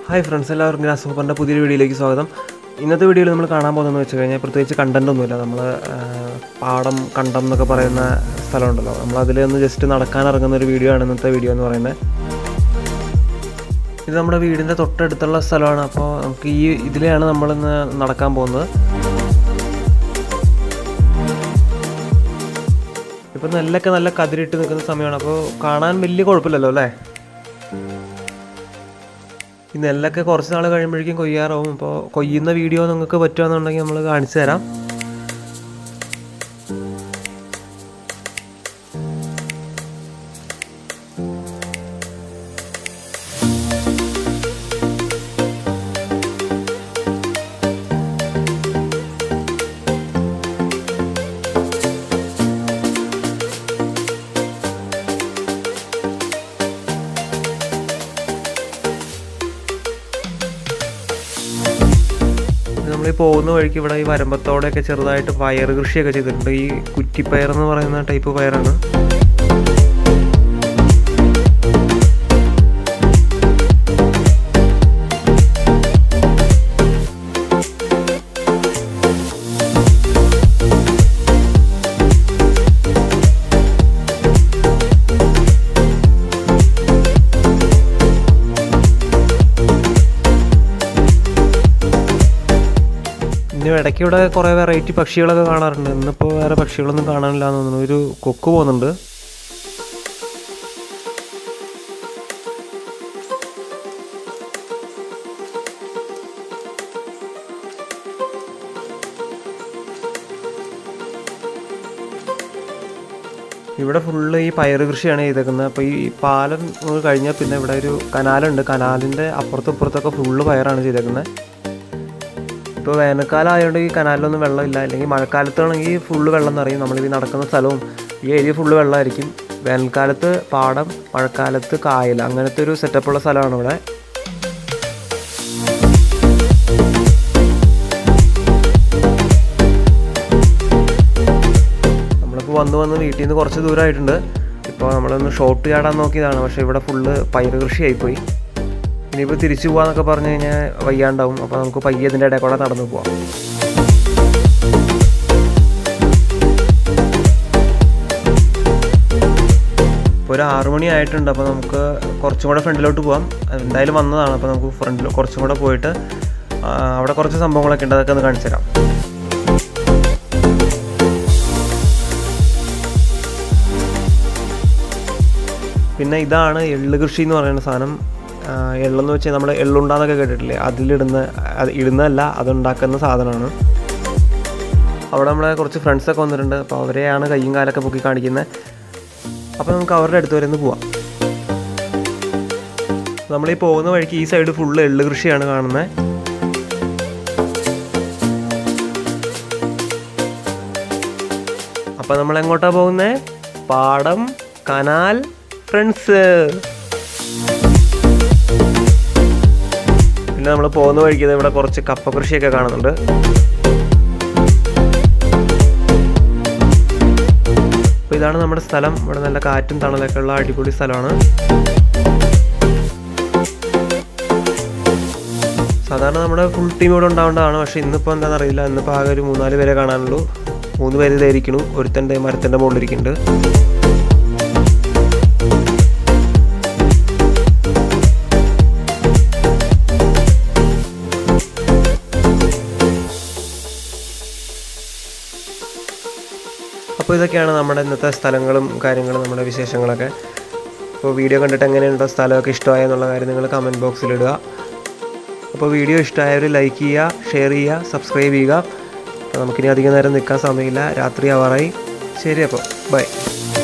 hi friends എല്ലാവർക്കും ഗ്രാസ് സൂപ്പറിൻ്റെ പുതിയൊരു വീഡിയോയിലേക്ക് സ്വാഗതം ഇന്നത്തെ വീഡിയോയിൽ നമ്മൾ കാണാൻ പോകുന്നതെന്ന് വെച്ച് കഴിഞ്ഞാൽ പ്രത്യേകിച്ച് കണ്ടൻ്റ് ഒന്നുമില്ല നമ്മൾ പാടം കണ്ടം എന്നൊക്കെ പറയുന്ന സ്ഥലമുണ്ടല്ലോ നമ്മൾ അതിലൊന്ന് ജസ്റ്റ് നടക്കാൻ ഇറങ്ങുന്ന ഒരു വീഡിയോ ആണ് ഇന്നത്തെ വീഡിയോ എന്ന് പറയുന്നത് ഇത് നമ്മുടെ വീടിൻ്റെ തൊട്ടടുത്തുള്ള സ്ഥലമാണ് അപ്പോൾ നമുക്ക് ഈ ഇതിലെയാണ് നമ്മളിന്ന് നടക്കാൻ പോകുന്നത് ഇപ്പം നെല്ലൊക്കെ നല്ല കതിരിട്ട് നിൽക്കുന്ന സമയമാണ് അപ്പോൾ കാണാൻ വലിയ കുഴപ്പമില്ലല്ലോ അല്ലേ ഈ നെല്ലൊക്കെ കുറച്ച് നാൾ കഴിയുമ്പോഴേക്കും കൊയ്യാറാവും അപ്പോൾ കൊയ്യുന്ന വീഡിയോ നിങ്ങൾക്ക് പറ്റുകയെന്നുണ്ടെങ്കിൽ നമ്മൾ കാണിച്ചു തരാം നമ്മൾ ഈ പോകുന്ന വഴിക്ക് ഇവിടെ ഈ വരമ്പത്തോടെയൊക്കെ ചെറുതായിട്ട് പയർ കൃഷിയൊക്കെ ചെയ്തിട്ടുണ്ട് ഈ കുറ്റിപ്പയർ എന്ന് പറയുന്ന ടൈപ്പ് പയറാണ് ഇനി ഇടയ്ക്ക് ഇവിടെ കുറേ വെറൈറ്റി പക്ഷികളൊക്കെ കാണാറുണ്ട് ഇന്നിപ്പോൾ വേറെ പക്ഷികളൊന്നും കാണാനില്ല എന്ന് തോന്നുന്നു ഒരു കൊക്ക് പോകുന്നുണ്ട് ഇവിടെ ഫുള്ള് ഈ പയറ് കൃഷിയാണ് ചെയ്തേക്കുന്നത് അപ്പോൾ ഈ പാലം കഴിഞ്ഞാൽ പിന്നെ ഇവിടെ ഒരു കനാലുണ്ട് കനാലിൻ്റെ അപ്പുറത്തും ഇപ്പുറത്തൊക്കെ ഫുള്ള് പയറാണ് ചെയ്തേക്കുന്നത് ഇപ്പോൾ വേനൽക്കാലം ആയതുകൊണ്ട് ഈ കനാലിലൊന്നും വെള്ളമില്ല അല്ലെങ്കിൽ മഴക്കാലത്താണെങ്കിൽ ഫുള്ള് വെള്ളം നിറയും നമ്മളിത് നടക്കുന്ന സ്ഥലവും ഈ ഏരിയ ഫുള്ള് വെള്ളമായിരിക്കും വേനൽക്കാലത്ത് പാടം മഴക്കാലത്ത് കായൽ അങ്ങനത്തെ ഒരു സെറ്റപ്പുള്ള സ്ഥലമാണ് ഇവിടെ നമ്മളിപ്പോൾ വന്ന് വന്ന് വീട്ടിൽ നിന്ന് കുറച്ച് ദൂരമായിട്ടുണ്ട് ഇപ്പോൾ നമ്മളൊന്ന് ഷോട്ട് ചാടാൻ നോക്കിയതാണ് പക്ഷേ ഇവിടെ ഫുള്ള് പയറ് കൃഷിയായിപ്പോയി ഇനിയിപ്പോൾ തിരിച്ചു പോകാന്നൊക്കെ പറഞ്ഞു കഴിഞ്ഞാൽ വയ്യാണ്ടാവും അപ്പോൾ നമുക്ക് പയ്യെ ഇതിൻ്റെ ഇടയിൽ കൂടെ നടന്നു പോവാം ഇപ്പോൾ ഒരു ആറു മണി ആയിട്ടുണ്ട് അപ്പോൾ നമുക്ക് കുറച്ചും കൂടെ ഫ്രണ്ടിലോട്ട് പോകാം എന്തായാലും വന്നതാണ് അപ്പോൾ നമുക്ക് ഫ്രണ്ടിൽ കുറച്ചും കൂടെ പോയിട്ട് ആ, അവിടെ കുറച്ച് സംഭവങ്ങളൊക്കെ ഉണ്ട് അതൊക്കെ ഒന്ന് കാണിച്ചു തരാം പിന്നെ ഇതാണ് എള്ള് കൃഷി എന്ന് പറയുന്ന സാധനം ആ, എള്ളെന്ന് വെച്ചാൽ നമ്മൾ എള്ളുണ്ടാന്നൊക്കെ കേട്ടിട്ടില്ലേ അതിലിടുന്ന അത് ഇടുന്നതല്ല അതുണ്ടാക്കുന്ന സാധനമാണ് അവിടെ നമ്മളെ കുറച്ച് ഫ്രണ്ട്സൊക്കെ വന്നിട്ടുണ്ട് അപ്പോൾ അവരെയാണ് കയ്യും കാലൊക്കെ പൊക്കി കാണിക്കുന്നത് അപ്പോൾ നമുക്ക് അവരുടെ അടുത്ത് വരെ ഒന്ന് പോവാം നമ്മൾ ഈ പോകുന്ന വഴിക്ക് ഈ സൈഡ് ഫുള്ള് എള്ള് കൃഷിയാണ് കാണുന്നത് അപ്പോൾ നമ്മൾ എങ്ങോട്ടാ പോകുന്നത് പാടം കനാൽ ഫ്രണ്ട്സ് പിന്നെ നമ്മൾ പോകുന്ന വഴിക്ക് ദേ ഇവിടെ കുറച്ച് കപ്പ കൃഷിയൊക്കെ കാണുന്നുണ്ട് അപ്പോൾ ഇതാണ് നമ്മുടെ സ്ഥലം ഇവിടെ നല്ല കാറ്റും തണലൊക്കെ ഉള്ള അടിപൊളി സ്ഥലമാണ് സാധാരണ നമ്മുടെ ഫുൾ ടീം ഇവിടെ ഉണ്ടാവേണ്ടതാണ് പക്ഷേ ഇന്നിപ്പോൾ എന്താണെന്ന് അറിയില്ല ഇന്നിപ്പോൾ ആകെ ഒരു മൂന്നാല് പേരെ കാണാനുള്ളൂ മൂന്ന് പേര് ഇതായിരിക്കണു ഒരുത്തൻ്റെ മരത്തിൻ്റെ മുകളിലിരിക്കുന്നുണ്ട് അപ്പോൾ ഇതൊക്കെയാണ് നമ്മുടെ ഇന്നത്തെ സ്ഥലങ്ങളും കാര്യങ്ങളും നമ്മുടെ വിശേഷങ്ങളൊക്കെ അപ്പോൾ വീഡിയോ കണ്ടിട്ട് എങ്ങനെയുണ്ടോ സ്ഥലമൊക്കെ ഇഷ്ടമായ എന്നുള്ള കാര്യം നിങ്ങൾ കമൻറ്റ് ബോക്സിൽ ഇടുക അപ്പോൾ വീഡിയോ ഇഷ്ടമായവർ ലൈക്ക് ചെയ്യുക ഷെയർ ചെയ്യുക സബ്സ്ക്രൈബ് ചെയ്യുക അപ്പോൾ നമുക്കിനി അധികം നേരം നിൽക്കാൻ സമയമില്ല രാത്രി ആവാറായി ശരി അപ്പോൾ ബൈ